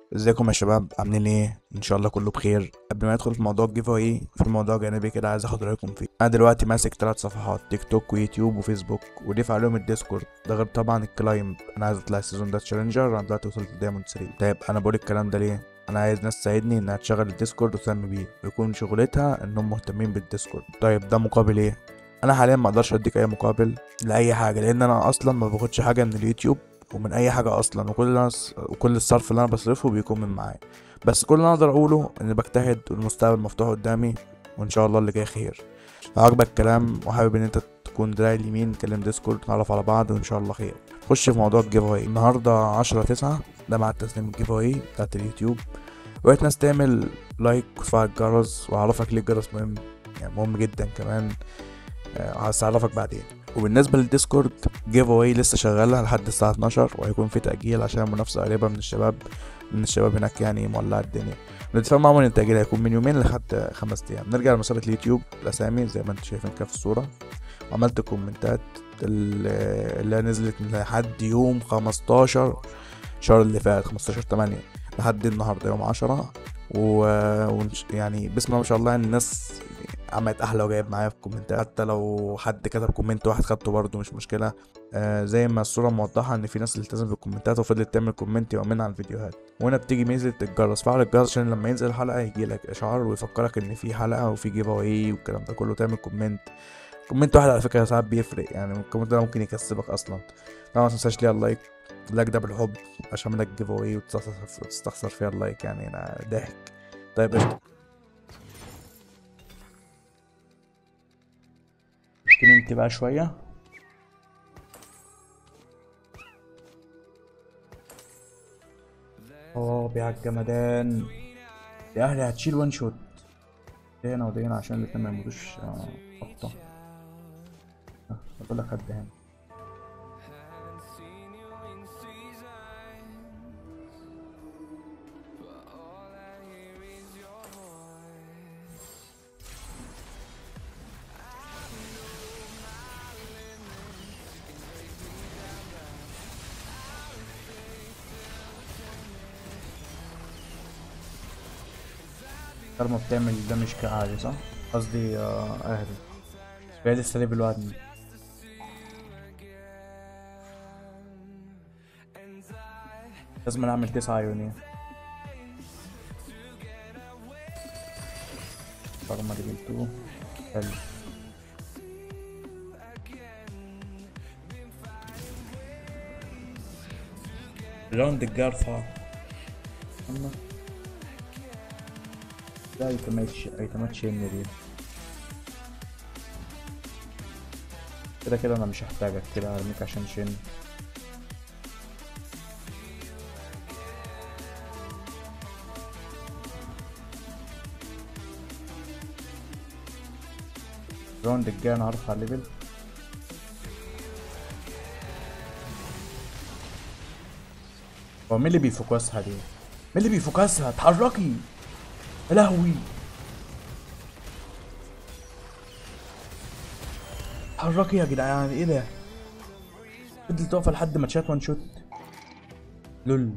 ازيكم يا شباب عاملين ايه ان شاء الله كله بخير قبل ما ندخل في موضوع الجيف اواي في موضوع جانبي كده عايز اخد رايكم فيه انا دلوقتي ماسك ثلاث صفحات تيك توك ويوتيوب وفيسبوك وضيف عليهم الديسكورد ده غير طبعا الكلايمب انا عايز اطلع السيزون ده تشالنجر انا دلوقتي وصلت دايموند 3 طيب انا بقول الكلام ده ليه انا عايز ناس تساعدني انها تشغل الديسكورد وتهتم بيه ويكون شغلتها انهم مهتمين بالديسكورد طيب ده مقابل ايه انا حاليا ما اقدرش اديك اي مقابل لاي حاجه لان انا اصلا ما باخدش حاجه من اليوتيوب ومن اي حاجه اصلا وكل اللي أنا وكل الصرف اللي انا بصرفه بيكون من معايا بس كل اللي انا اقدر اقوله اني بجتهد والمستقبل مفتوح قدامي وان شاء الله اللي جاي خير لو عجبك الكلام وحابب ان انت تكون دراعي اليمين كلم ديسكورد نتعرف على بعض وان شاء الله خير خش في موضوع الجيف اواي النهارده عشرة تسعة ده مع تسليم الجيف اواي بتاعت اليوتيوب وقت ناس تعمل لايك وتفعل الجرس واعرفك ليه الجرس مهم يعني مهم جدا كمان هعرفك بعدين وبالنسبه للديسكورد جيف اواي لسه شغاله لحد الساعه 12 وهيكون في تاجيل عشان منافسه قريبه من الشباب من الشباب هناك يعني مولع الدنيا الاتفاق معاهم ان التاجيل هيكون من يومين لحد خمس ايام نرجع لمسابقه اليوتيوب الاسامي زي ما انتم شايفين كده في الصوره عملت كومنتات اللي نزلت لحد يوم 15 الشهر اللي فات 15 8 لحد النهارده يوم 10 و... يعني بسم الله ما شاء الله يعني الناس عملت احلى وجايب معايا في الكومنتات حتى لو حد كتب كومنت واحد خدته برضه مش مشكله آه زي ما الصوره موضحه ان في ناس التزمت بالكومنتات وفضلت تعمل كومنت يومين على الفيديوهات وهنا بتيجي ميزه الجرس فعل الجرس عشان لما ينزل الحلقه يجي لك اشعار ويفكرك ان في حلقه وفي جيف اواي والكلام ده كله تعمل كومنت كومنت واحد على فكره ساعات بيفرق يعني الكومنت ده ممكن يكسبك اصلا طبعا ما تنساش ليها اللايك اللايك ده بالحب عشان منك جيف اواي وتستخسر فيها اللايك يعني انا ضحك طيب قشطه ممكن انت بقى شوية اه بيع الجمدان يا اهلي هتشيل وان شوت هنا وده هنا عشان الاتنين ما يموتوش خبطة بقول لك حد هنا كارما بتعمل دمج كعادي صح؟ قصدي آه اهدي هي لسه ليفل واحد لازم اعمل تسعة عيونية كارما ليفل 2 حلو راوند الجارفة لا ايتمات ايتمات شن دي كده كده انا مش هحتاجك كده ارميك عشان شن الراوند الجاي انا هرفع الليفل هو مين اللي بيفوكسها دي؟ مين اللي بيفوكسها؟ اتحركي يا لهوي اتحركي يا جدعان ايه ده فضلت واقفه لحد ما تشات وان شوت لول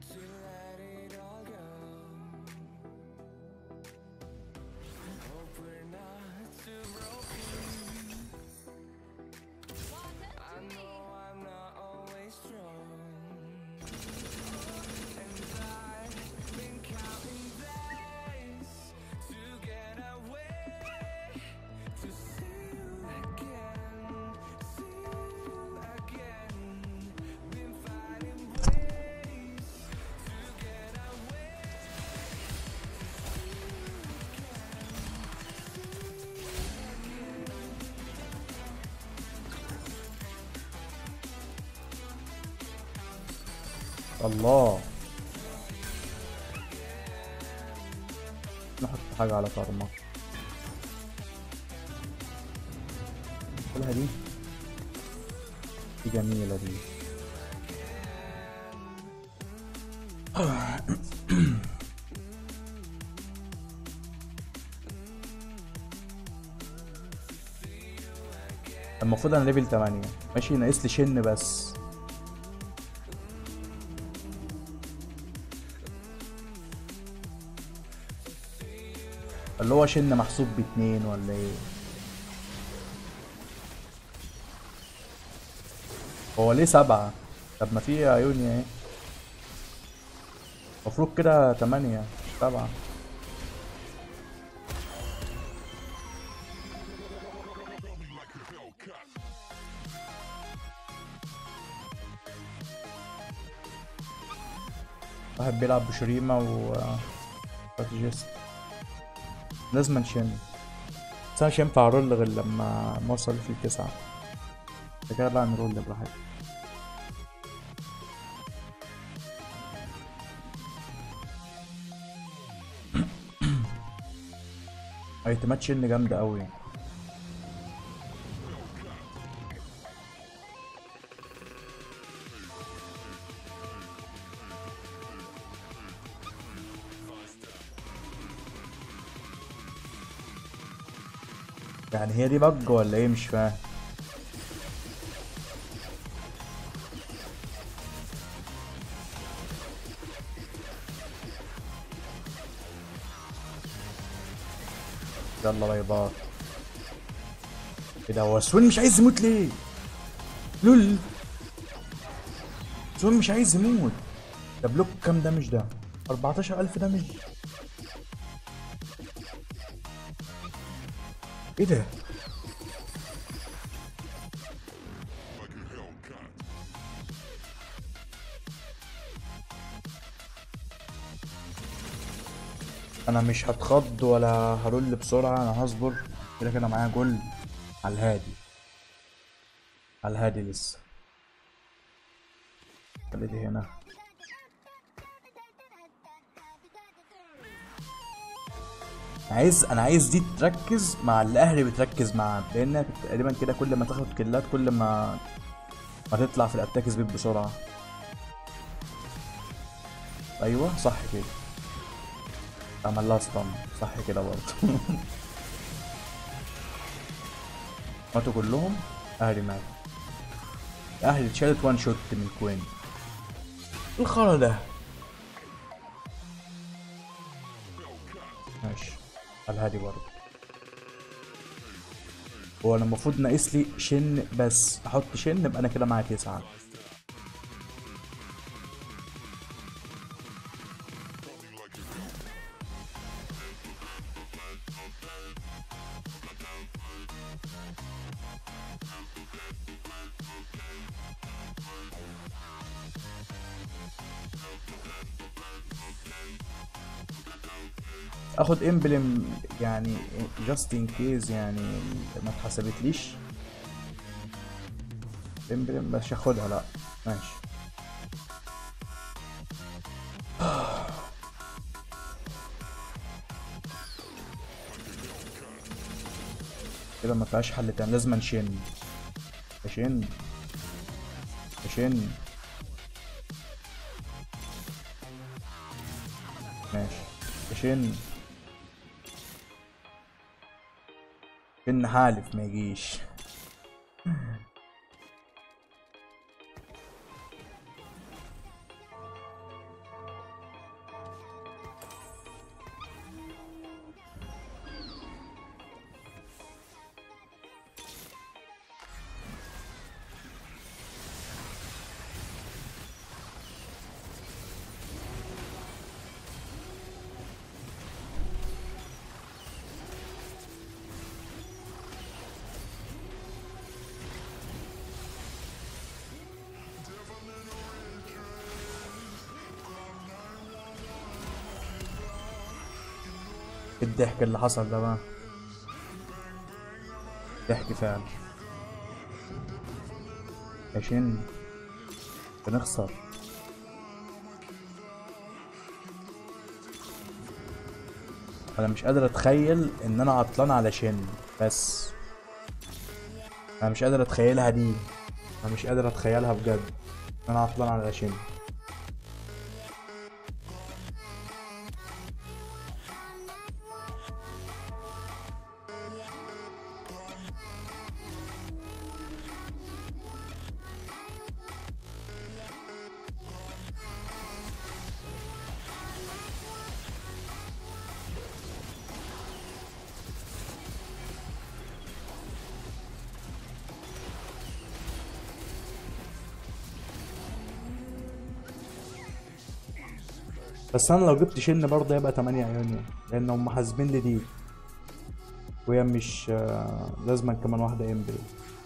الله نحط حاجة على كارما كلها دي دي جميلة دي المفروض انا ليفل 8 ماشي ناقص لي شن بس اللي هو شن محسوب باتنين ولا ايه هو ليه سبعة طب ما في عيوني اهي المفروض كده تمانية سبعة واحد بيلعب بشريمة و استراتيجيست لازم نشن بس انا مش هينفع ارول غير لما ما اوصل في التسعة بعد كده بقى نرول براحتنا ايتمات شن جامدة اوي يعني هي دي بج ولا ايه مش فاهم يلا بيضات ايه ده هو سوين مش عايز يموت ليه لول سوين مش عايز يموت ده بلوك كام دامج ده 14000 دامج ايه ده انا مش هتخض ولا هرول بسرعة انا هصبر كده كده معايا جول على الهادي على الهادي لسه خلي دي هنا عايز انا عايز دي تركز مع اللي اهلي بتركز معاه لان تقريبا كده كل ما تاخد كيلات كل ما ما تطلع في الاتاك سبيد بسرعه ايوه صح كده عمل لها ستان صح كده برضه ماتوا كلهم اهلي مات اهلي اتشالت وان شوت من كوين إيه الخرا ده ماشي على الهادي برضه هو انا المفروض ناقص لي شن بس احط شن يبقى انا كده معايا تسعة اخد امبلم يعني جاست ان كيز يعني ما اتحسبتليش امبلم مش هاخدها لا ماشي كده ما فيهاش حل تاني لازم نشن اشن اشن ماشي اشن شن حالف ما يجيش إيه الضحك اللي حصل ده بقى ضحك فعلا عشان بنخسر انا مش قادر اتخيل ان انا عطلان على شن بس انا مش قادر اتخيلها دي انا مش قادر اتخيلها بجد انا عطلان على شن بس انا لو جبت شن برضه هيبقى 8 ايونيا لان هم حاسبين لي دي وهي مش آه، لازما كمان واحدة امبري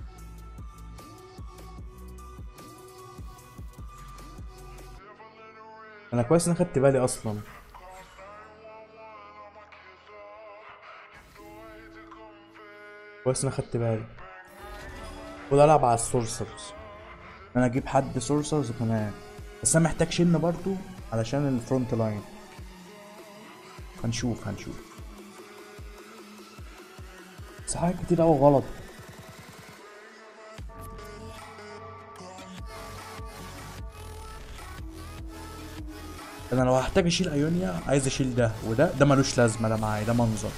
انا كويس اني خدت بالي اصلا كويس اني خدت بالي خد العب على السورسرز انا اجيب حد سورسرز كمان بس انا محتاج شن برضو علشان الفرونت لاين هنشوف هنشوف بس حاجات كتير اوي غلط انا لو هحتاج اشيل ايونيا عايز اشيل ده وده ده ملوش لازمه ده معايا ده منظر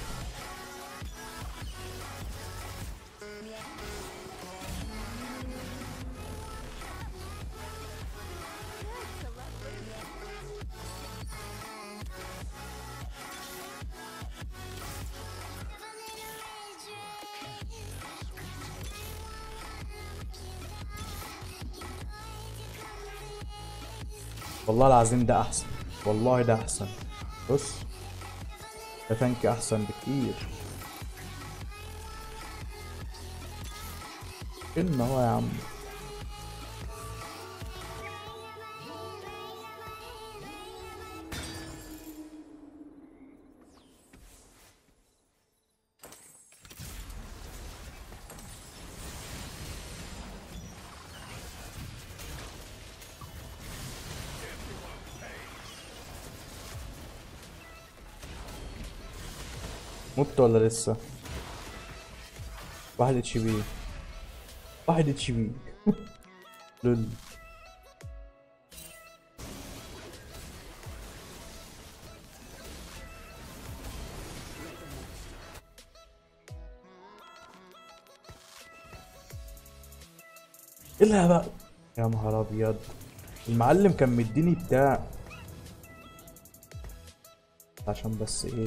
والله العظيم ده احسن والله ده احسن بص ده تانك احسن بكتير ان هو يا عم مت ولا لسه واحد اتش بي واحد اتش بي لول ايه الهبل يا نهار ابيض المعلم كان مديني بتاع عشان بس ايه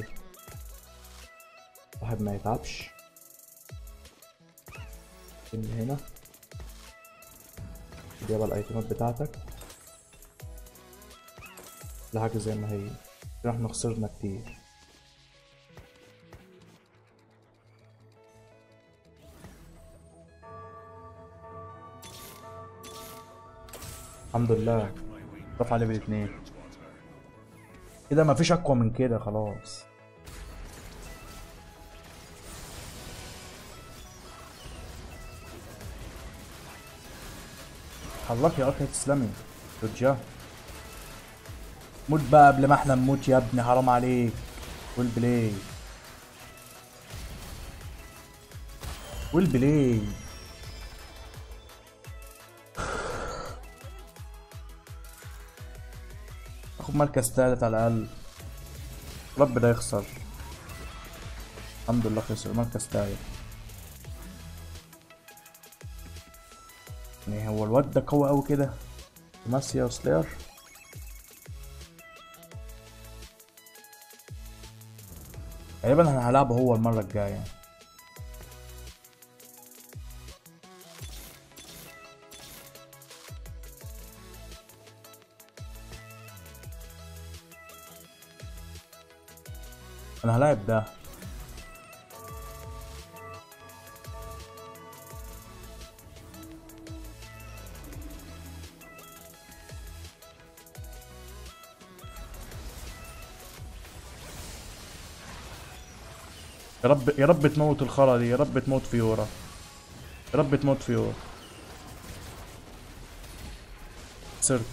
واحد ما يتعبش من هنا دي بقى الايتمات بتاعتك كل حاجة زي ما هي كده احنا خسرنا كتير الحمد لله رفع ليفل اتنين كده مفيش اقوى من كده خلاص حظك يا اخي تسلمي رجع موت بقى قبل ما احنا نموت يا ابني حرام عليك والبلاي والبلاي اخد مركز تالت على الاقل رب ده يخسر الحمد لله خسر مركز تالت يعني هو الواد ده قوي قوي كده ماسيا وسلاير غالبا انا هلعبه هو المرة الجاية انا هلاعب ده يا رب يا رب تموت الخرا دي يا رب تموت فيورا يا رب تموت فيورا صرت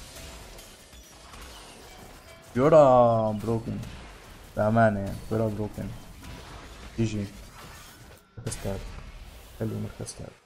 فيورا بروكن بأمانة يعني فيورا بروكن جي جي مركز تاب حلو مركز تاب